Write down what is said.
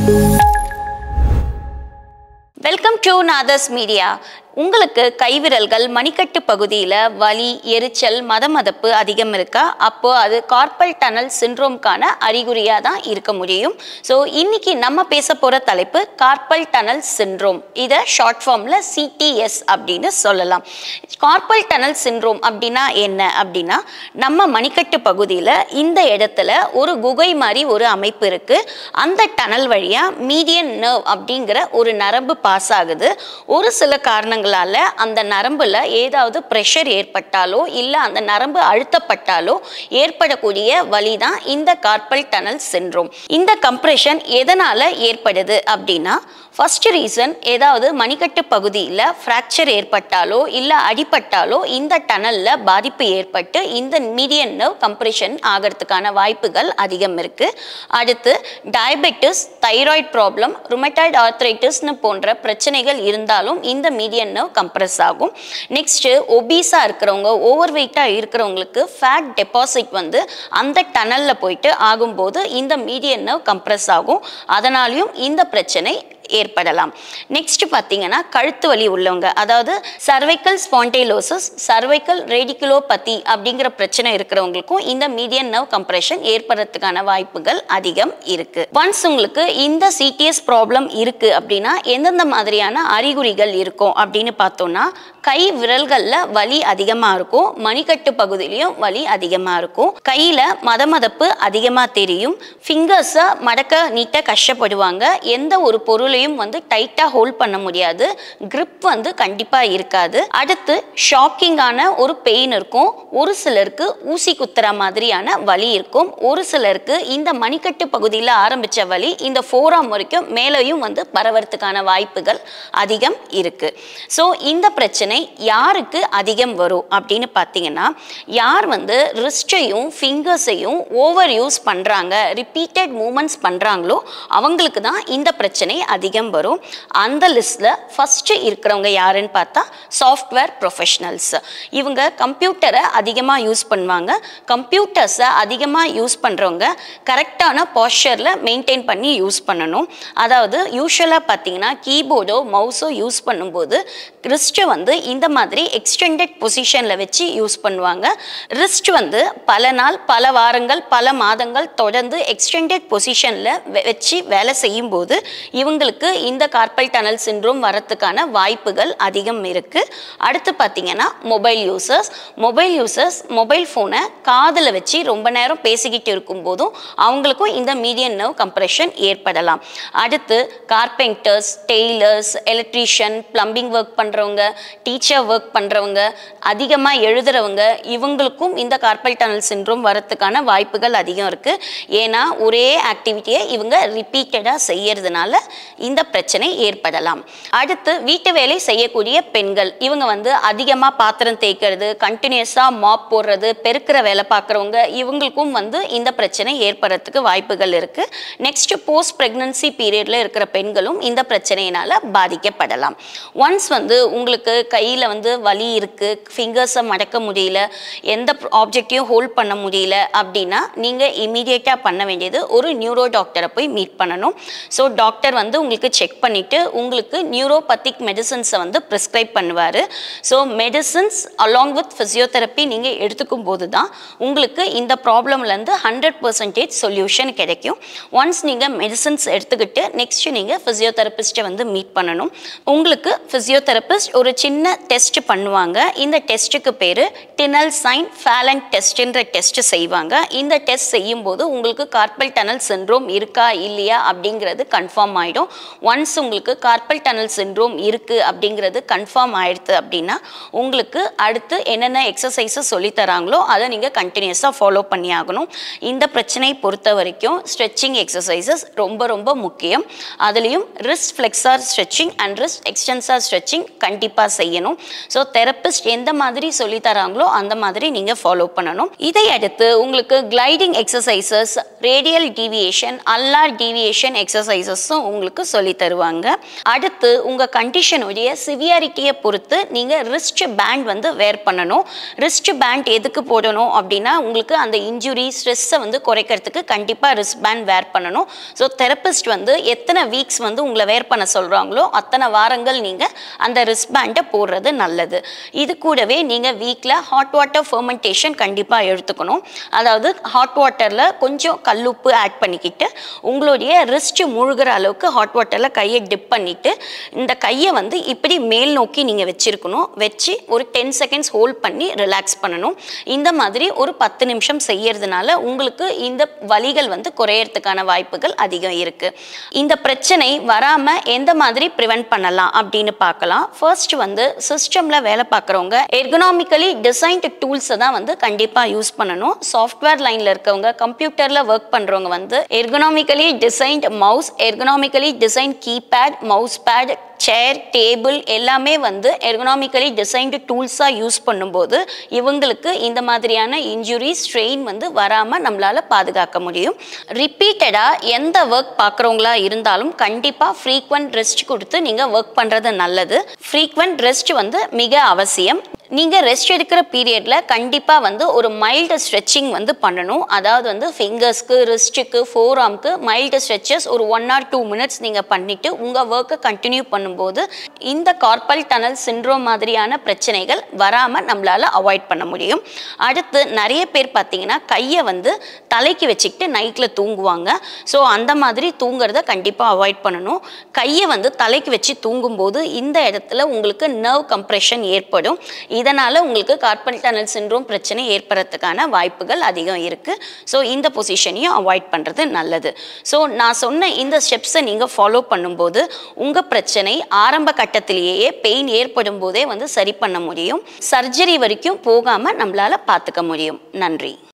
welcome to நாதர்ஸ் media உங்களுக்கு கைவிரல்கள் மணிக்கட்டு பகுதியில் வலி எரிச்சல் மதமதப்பு அதிகம் இருக்கா அப்போ அது கார்பல் டனல் சிண்ட்ரோம்கான அறிகுறியாக தான் இருக்க முடியும் ஸோ இன்னைக்கு நம்ம பேச போகிற தலைப்பு கார்பல் டனல் சிண்ட்ரோம் இதை ஷார்ட் ஃபார்மில் சிடிஎஸ் அப்படின்னு சொல்லலாம் கார்பல் டனல் சிண்ட்ரோம் அப்படின்னா என்ன அப்படின்னா நம்ம மணிக்கட்டு பகுதியில் இந்த இடத்துல ஒரு குகை மாதிரி ஒரு அமைப்பு இருக்கு அந்த டனல் வழியாக மீடியன் நர்வ் அப்படிங்கிற ஒரு நரம்பு பாஸ் ஆகுது ஒரு சில காரணங்களால அந்த நரம்புல ஏதாவது ப்ரெஷர் ஏற்பட்டாலோ இல்லை அந்த நரம்பு அழுத்தப்பட்டாலோ ஏற்படக்கூடிய வலி தான் இந்த கார்பல் டனல் சிண்ட்ரோம் இந்த கம்ப்ரெஷன் எதனால ஏற்படுது அப்படின்னா ஃபர்ஸ்ட் ரீசன் ஏதாவது மணிக்கட்டு பகுதியில் ஃப்ராக்சர் ஏற்பட்டாலோ இல்லை அடிபட்டாலோ இந்த டனலில் பாதிப்பு ஏற்பட்டு இந்த மீடியன் நர்வ் கம்ப்ரெஷன் ஆகிறதுக்கான வாய்ப்புகள் அதிகம் இருக்குது அடுத்து டயபெட்டிஸ் தைராய்டு ப்ராப்ளம் ருமட்டாய்டு ஆர்த்ரைட்டிஸ்னு போன்ற பிரச்சனைகள் இருந்தாலும் இந்த மீடியன் நர்வ் கம்ப்ரெஸ் ஆகும் நெக்ஸ்ட்டு ஒபீஸாக இருக்கிறவங்க ஓவர் வெயிட்டாக இருக்கிறவங்களுக்கு ஃபேட் டெபாசிட் வந்து அந்த டனலில் போயிட்டு ஆகும்போது இந்த மீடியன் நர்வ் கம்ப்ரெஸ் ஆகும் அதனாலையும் இந்த பிரச்சனை ஏற்படலாம் நெக்ஸ்ட் பார்த்தீங்கன்னா கழுத்து வலி உள்ளவங்க அதாவது சர்வைக்கல் ஸ்பாண்டைலோசிஸ் சர்வைக்கல் ரேடிகுலோபதி அப்படிங்கிற பிரச்சனை இருக்கிறவங்களுக்கும் இந்த மீடியன் நர்வ் கம்ப்ரெஷன் ஏற்படுறதுக்கான வாய்ப்புகள் அதிகம் இருக்கு ஒன்ஸ் உங்களுக்கு இந்த சிடிஎஸ் ப்ராப்ளம் இருக்கு அப்படின்னா எந்தெந்த மாதிரியான அறிகுறிகள் இருக்கும் அப்படின்னு பார்த்தோம்னா கை விரல்களில் வலி அதிகமாக இருக்கும் மணிக்கட்டு பகுதியிலையும் வலி அதிகமாக இருக்கும் கையில் மதமதப்பு அதிகமாக தெரியும் ஃபிங்கர்ஸை மடக்க நீட்ட கஷ்டப்படுவாங்க எந்த ஒரு பொருளையும் வந்து டைட்டாக ஹோல்ட் பண்ண முடியாது grip வந்து கண்டிப்பாக இருக்காது அடுத்து ஷாக்கிங்கான ஒரு பெயின் இருக்கும் ஒரு சிலருக்கு ஊசி குத்துற மாதிரியான வலி இருக்கும் ஒரு சிலருக்கு இந்த மணிக்கட்டு பகுதியில் ஆரம்பித்த வலி இந்த ஃபோராம் வரைக்கும் மேலேயும் வந்து பரவறதுக்கான வாய்ப்புகள் அதிகம் இருக்கு ஸோ இந்த பிரச்சனை யாருக்கு அதிகம் வரும் அப்படின்னு பார்த்தீங்கன்னா யார் வந்து ரிஸ்டையும் ஃபிங்கர்ஸையும் ஓவர் யூஸ் பண்ணுறாங்க ரிப்பீட்டட் மூமெண்ட்ஸ் பண்ணுறாங்களோ அவங்களுக்கு தான் இந்த பிரச்சனை அதிகம் வரும் அந்த லிஸ்ட்டில் ஃபஸ்ட்டு இருக்கிறவங்க யாருன்னு பார்த்தா சாஃப்ட்வேர் ப்ரொஃபஷனல்ஸ் இவங்க கம்ப்யூட்டரை அதிகமாக யூஸ் பண்ணுவாங்க கம்ப்யூட்டர்ஸை அதிகமாக யூஸ் பண்ணுறவங்க கரெக்டான பாஸ்டரில் மெயின்டைன் பண்ணி யூஸ் பண்ணணும் அதாவது யூஸ்வலாக பார்த்தீங்கன்னா கீபோர்டோ மவுஸோ யூஸ் பண்ணும்போது ரிஸ்ட்டை வந்து இந்த மாதிரி எக்ஸ்டெண்டட் பொசிஷனில் வச்சு யூஸ் பண்ணுவாங்க ரிஸ்ட் வந்து பல நாள் பல வாரங்கள் பல மாதங்கள் தொடர்ந்து எக்ஸ்டெண்டட் பொசிஷனில் வச்சு வேலை செய்யும்போது இவங்களுக்கு இந்த கார்பல் டனல் சிண்ட்ரோம் வரத்துக்கான வாய்ப்புகள் அதிகம் இருக்குது அடுத்து பார்த்தீங்கன்னா mobile users mobile users mobile ஃபோனை காதில் வச்சு ரொம்ப நேரம் பேசிக்கிட்டு இருக்கும்போதும் அவங்களுக்கும் இந்த மீடியன் நர்வ் கம்ப்ரெஷன் ஏற்படலாம் அடுத்து carpenters tailors electrician plumbing work பண்ணுறவங்க டீச்சர் ஒர்க் பண்ணுறவங்க அதிகமாக எழுதுறவங்க இவங்களுக்கும் இந்த கார்பல் டனல் சிண்ட்ரோம் வரத்துக்கான வாய்ப்புகள் அதிகம் இருக்குது ஏன்னா ஒரே ஆக்டிவிட்டியை இவங்க ரிப்பீட்டடாக செய்யறதுனால இந்த பிரச்சனை ஏற்படலாம் அடுத்து வீட்டு வேலை செய்யக்கூடிய பெண்கள் இவங்க வந்து அதிகமாக பாத்திரம் தேய்க்கிறது கண்டினியூஸாக மாப் போடுறது பெருக்கிற வேலை பார்க்குறவங்க இவங்களுக்கும் வந்து இந்த பிரச்சனை ஏற்படுறதுக்கு வாய்ப்புகள் இருக்குது நெக்ஸ்ட் போஸ்ட் ப்ரெக்னன்சி பீரியடில் இருக்கிற பெண்களும் இந்த பிரச்சனையினால் பாதிக்கப்படலாம் ஒன்ஸ் வந்து உங்களுக்கு கையில் வந்து வலி இருக்குது ஃபிங்கர்ஸை மடக்க முடியல எந்த ஆப்ஜெக்டையும் ஹோல்ட் பண்ண முடியல அப்படின்னா நீங்கள் இமீடியட்டாக பண்ண வேண்டியது ஒரு நியூரோ டாக்டரை போய் மீட் பண்ணணும் ஸோ டாக்டர் வந்து உங்களுக்கு செக் பண்ணிவிட்டு உங்களுக்கு நியூரோபத்திக் மெடிசன்ஸை வந்து ப்ரிஸ்கிரைப் பண்ணுவார் so medicines along with physiotherapy நீங்கள் எடுத்துக்கும் போது தான் உங்களுக்கு இந்த ப்ராப்ளம்லேருந்து ஹண்ட்ரட் பர்சன்டேஜ் சொல்யூஷன் கிடைக்கும் ஒன்ஸ் நீங்கள் மெடிசன்ஸ் எடுத்துக்கிட்டு நெக்ஸ்ட் நீங்கள் ஃபிசியோதெரபிஸ்ட்டை வந்து மீட் பண்ணணும் உங்களுக்கு ஃபிசியோதெரபிஸ்ட் ஒரு சின்ன டெஸ்ட் பண்ணுவாங்க இந்த டெஸ்ட்டுக்கு பேர் டினல் சைன் ஃபேலன் டெஸ்ட்ன்ற டெஸ்ட் செய்வாங்க இந்த டெஸ்ட் செய்யும்போது உங்களுக்கு கார்பல் டனல் சிண்ட்ரோம் இருக்கா இல்லையா அப்படிங்கிறது கன்ஃபார்ம் ஆகிடும் ஒன்ஸ் உங்களுக்கு கார்பல் டனல் சிண்ட்ரோம் இருக்குது அப்படிங்கிறது கன்ஃபார்ம் ஆயிடுது அப்படின்னா உங்களுக்கு அடுத்து என்னென்ன எக்ஸசைஸஸ் சொல்லித்தராங்களோ அதை நீங்கள் கண்டினியூஸாக ஃபாலோ பண்ணி ஆகணும் இந்த பிரச்சனையை பொறுத்த வரைக்கும் ஸ்ட்ரெச்சிங் எக்ஸசைசஸ் ரொம்ப ரொம்ப முக்கியம் அதுலேயும் wrist flexor stretching and wrist extensor stretching கண்டிப்பாக செய்யணும் ஸோ தெரப்பிஸ்ட் எந்த மாதிரி சொல்லி தராங்களோ அந்த மாதிரி நீங்கள் ஃபாலோ பண்ணணும் இதை அடுத்து உங்களுக்கு கிளைடிங் எக்ஸசைசஸ் ரேடியல் டீவியேஷன் அல்லார் டீவியேஷன் எக்ஸசைசஸும் உங்களுக்கு சொல்லி தருவாங்க அடுத்து உங்கள் கண்டிஷனுடைய சிவியாரிட்டியை பொறுத்து நீங்கள் ரிஸ்ட் பேண்ட் வந்து வேர் பண்ணணும் ரிஸ்ட் பேண்ட் எதுக்கு போடணும் அப்படின்னா உங்களுக்கு அந்த இன்ஜுரி ஸ்ட்ரெஸ்ஸை வந்து குறைக்கிறதுக்கு கண்டிப்பாக ரிஸ்ட் பேண்ட் வேர் பண்ணணும் ஸோ தெரபிஸ்ட் வந்து எத்தனை வீக்ஸ் வந்து உங்களை வேர் பண்ண சொல்கிறாங்களோ அத்தனை வாரங்கள் நீங்கள் அந்த ரிஸ்ட் பேண்டை போடுறது நல்லது இது கூடவே நீங்கள் வீக்கில் ஹாட் வாட்டர் ஃபர்மெண்டேஷன் கண்டிப்பாக எடுத்துக்கணும் அதாவது ஹாட் வாட்டரில் கொஞ்சம் கல்லுப்பு ஆட் பண்ணிக்கிட்டு உங்களுடைய ரிஸ்ட் முழுகிற அளவுக்கு ஹாட் வாட்டரில் கையை டிப் பண்ணிவிட்டு இந்த கையை வந்து இப்படி மேல் நோக்கி நீங்கள் வச்சிருக்கணும் வச்சு ஒரு டென் செகண்ட்ஸ் ஹோல்ட் பண்ணி ரிலாக்ஸ் பண்ணணும் இந்த மாதிரி ஒரு பத்து நிமிஷம் செய்யறதுனால உங்களுக்கு இந்த வலிகள் வந்து குறையறதுக்கான வாய்ப்புகள் அதிகம் இருக்கு இந்த பிரச்சனை வராம எந்த மாதிரி ப்ரிவென்ட் பண்ணலாம் அப்படின்னு பார்க்கலாம் ஃபர்ஸ்ட் வந்து சிஸ்டம்ல வேலை பார்க்குறவங்க எர்கனாமிக்கலி டிசைன்டு டூல்ஸை தான் வந்து கண்டிப்பாக யூஸ் பண்ணணும் சாஃப்ட்வேர் லைனில் இருக்கவங்க கம்ப்யூட்டரில் ஒர்க் பண்ணுறவங்க வந்து ergonomically designed mouse ergonomically design keypad mouse pad chair table எல்லாமே வந்து எர்கனாமிக்கலி டிசைன்டு டூல்ஸாக யூஸ் பண்ணும்போது இவங்களுக்கு இந்த மாதிரியான இன்ஜுரி ஸ்ட்ரெயின் வந்து வராமல் நம்மளால் பாதுகாக்க முடியும் ரிப்பீட்டடாக எந்த ஒர்க் பார்க்குறவங்களா இருந்தாலும் கண்டிப்பாக ஃப்ரீக்வெண்ட் ரெஸ்ட் கொடுத்து நீங்கள் ஒர்க் பண்ணுறது நல்லது ஃப்ரீக்வெண்ட் ரெஸ்ட் வந்து மிக அவசியம் நீங்கள் ரெஸ்ட் எடுக்கிற பீரியடில் கண்டிப்பாக வந்து ஒரு மைல்டு ஸ்ட்ரெச்சிங் வந்து பண்ணணும் அதாவது வந்து ஃபிங்கர்ஸ்க்கு ரிஸ்ட்டுக்கு ஃபோர் ஆர்ம்க்கு மைல்டு ஸ்ட்ரெச்சஸ் ஒரு ஒன் ஆர் டூ மினிட்ஸ் நீங்கள் பண்ணிவிட்டு உங்கள் ஒர்க்கை கண்டினியூ பண்ணும்போது இந்த கார்பல் டனல் சிண்ட்ரோம் மாதிரியான பிரச்சனைகள் வராமல் நம்மளால் அவாய்ட் பண்ண முடியும் அடுத்து நிறைய பேர் பார்த்தீங்கன்னா கையை வந்து தலைக்கு வச்சுக்கிட்டு நைட்டில் தூங்குவாங்க ஸோ அந்த மாதிரி தூங்குறத கண்டிப்பாக அவாய்ட் பண்ணணும் கையை வந்து தலைக்கு வச்சு தூங்கும்போது இந்த இடத்துல உங்களுக்கு நர்வ் கம்ப்ரெஷன் ஏற்படும் இதனால் உங்களுக்கு கார்பல் டனல் சிண்ட்ரோம் பிரச்சனை ஏற்படுறதுக்கான வாய்ப்புகள் அதிகம் இருக்குது ஸோ இந்த பொசிஷனையும் அவாய்ட் பண்ணுறது நல்லது ஸோ நான் சொன்ன இந்த ஸ்டெப்ஸை நீங்கள் ஃபாலோ பண்ணும்போது உங்கள் பிரச்சனை ஆரம்ப கட்டத்திலேயே பெயின் ஏற்படும் போதே வந்து சரி பண்ண முடியும் சர்ஜரி வரைக்கும் போகாமல் நம்மளால் பார்த்துக்க முடியும் நன்றி